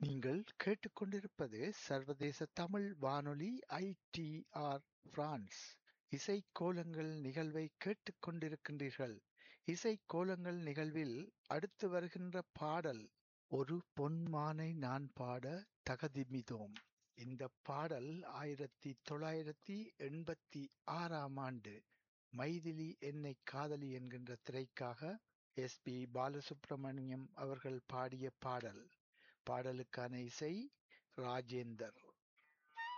நீங்கள் கேட்டுக்கொண்டிருப்பது சர்வதேச தமிழ் வானொலி ஐடிஆர் பிரான்ஸ் இசைக்கோலங்கள் நிகழ்வை கேட்டுக்கொண்டிருக்கின்றீர்கள் இசைக்கோலங்கள் நிகழ்வில் அடுத்து வருகின்ற பாடல் ஒரு பொன்மானை நான் பாட தகதிமிதோம் இந்த பாடல் ஆயிரத்தி தொள்ளாயிரத்தி எண்பத்தி ஆறாம் ஆண்டு மைதிலி என்னை காதலி என்கின்ற திரைக்காக எஸ் பி பாலசுப்ரமணியம் அவர்கள் பாடிய பாடல் பாடலுக்கான இசை ராஜேந்தர்